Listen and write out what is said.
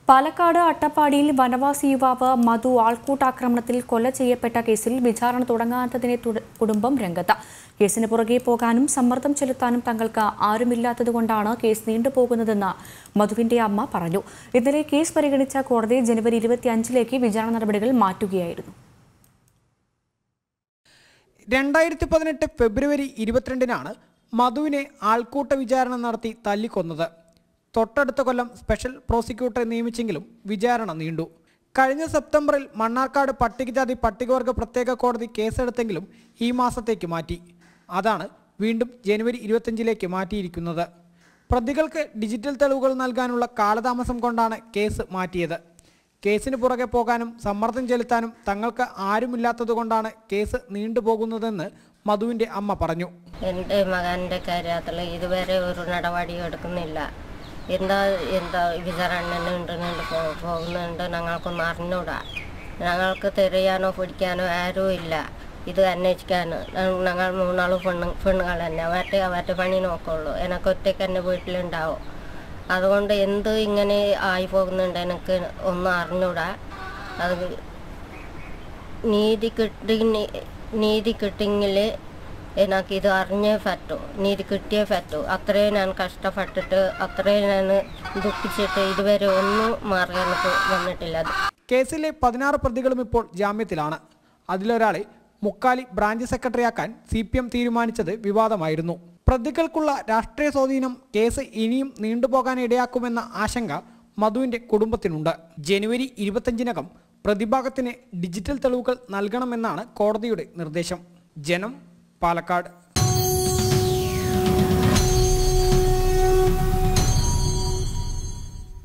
പാലക്കാട് അട്ടപ്പാടിയിൽ വനവാസി യുവാവ് മധു ആൾക്കൂട്ടാക്രമണത്തിൽ കൊല ചെയ്യപ്പെട്ട കേസിൽ വിചാരണ തുടങ്ങാത്തതിനെ തുട- കുടുംബം രംഗത്ത് കേസിന് പുറകെ പോകാനും സമ്മർദ്ദം ചെലുത്താനും തങ്ങൾക്ക് ആരുമില്ലാത്തതുകൊണ്ടാണ് കേസ് നീണ്ടുപോകുന്നതെന്ന് മധുവിന്റെ അമ്മ പറഞ്ഞു ഇന്നലെ കേസ് പരിഗണിച്ച കോടതി ജനുവരി ഇരുപത്തിയഞ്ചിലേക്ക് വിചാരണ നടപടികൾ മാറ്റുകയായിരുന്നു രണ്ടായിരത്തി പതിനെട്ട് ഫെബ്രുവരി ഇരുപത്തിരണ്ടിനാണ് മധുവിനെ ആൾക്കൂട്ട വിചാരണ നടത്തി തല്ലിക്കൊന്നത് തൊട്ടടുത്ത കൊല്ലം സ്പെഷ്യൽ പ്രോസിക്യൂട്ടറെ നിയമിച്ചെങ്കിലും വിചാരണ നീണ്ടു കഴിഞ്ഞ സെപ്റ്റംബറിൽ മണ്ണാർക്കാട് പട്ടികജാതി പട്ടികവർഗ പ്രത്യേക കോടതി കേസെടുത്തെങ്കിലും ഈ മാസത്തേക്ക് മാറ്റി അതാണ് വീണ്ടും ജനുവരി ഇരുപത്തഞ്ചിലേക്ക് മാറ്റിയിരിക്കുന്നത് പ്രതികൾക്ക് ഡിജിറ്റൽ തെളിവുകൾ നൽകാനുള്ള കാലതാമസം കൊണ്ടാണ് കേസ് മാറ്റിയത് കേസിന് പുറകെ പോകാനും സമ്മർദ്ദം ചെലുത്താനും തങ്ങൾക്ക് ആരുമില്ലാത്തതുകൊണ്ടാണ് കേസ് നീണ്ടുപോകുന്നതെന്ന് മധുവിന്റെ അമ്മ പറഞ്ഞു എൻ്റെ മകൻ്റെ കാര്യത്തിൽ ഇതുവരെ ഒരു നടപടി എടുക്കുന്നില്ല എന്താ എന്താ വിചാരണ നീണ്ട് നീണ്ട് പോ പോകുന്നുണ്ട് ഞങ്ങൾക്കൊന്നും അറിഞ്ഞൂടാ ഞങ്ങൾക്ക് തിരയാനോ പിടിക്കാനോ ആരും ഇല്ല ഇത് അന്വേഷിക്കാൻ ഞങ്ങൾ മൂന്നാളും പെണ്ണു പെണ്ണുങ്ങൾ തന്നെ അവരുടെ അവരുടെ പണി നോക്കുള്ളൂ എനിക്ക് ഒറ്റയ്ക്ക് എൻ്റെ വീട്ടിലുണ്ടാവും അതുകൊണ്ട് എന്ത് ഇങ്ങനെ ആയി പോകുന്നുണ്ട് എനിക്ക് ഒന്നും അറിഞ്ഞൂടാ അത് നീതി കിട്ടി നീതി കിട്ടിയെങ്കിൽ എനിക്ക് ഇത് അറിഞ്ഞേ പറ്റൂ നീതി കിട്ടിയേ പറ്റൂ അത്രയും ഞാൻ കഷ്ടപ്പെട്ടിട്ട് അത്രയും ഞാൻ ദുഃഖിച്ചിട്ട് ഇതുവരെ ഒന്നും മാറി എനിക്ക് വന്നിട്ടില്ല കേസിലെ പതിനാറ് പ്രതികളും ഇപ്പോൾ ജാമ്യത്തിലാണ് അതിലൊരാളെ മുക്കാലി ബ്രാഞ്ച് സെക്രട്ടറിയാക്കാൻ സി പി എം തീരുമാനിച്ചത് വിവാദമായിരുന്നു പ്രതികൾക്കുള്ള രാഷ്ട്രീയ സ്വാധീനം കേസ് ഇനിയും നീണ്ടുപോകാൻ ഇടയാക്കുമെന്ന ആശങ്ക മധുവിന്റെ കുടുംബത്തിനുണ്ട് ജനുവരി ഇരുപത്തഞ്ചിനകം പ്രതിഭാഗത്തിന് ഡിജിറ്റൽ തെളിവുകൾ നൽകണമെന്നാണ് കോടതിയുടെ നിർദ്ദേശം ജനം പാലക്കാട്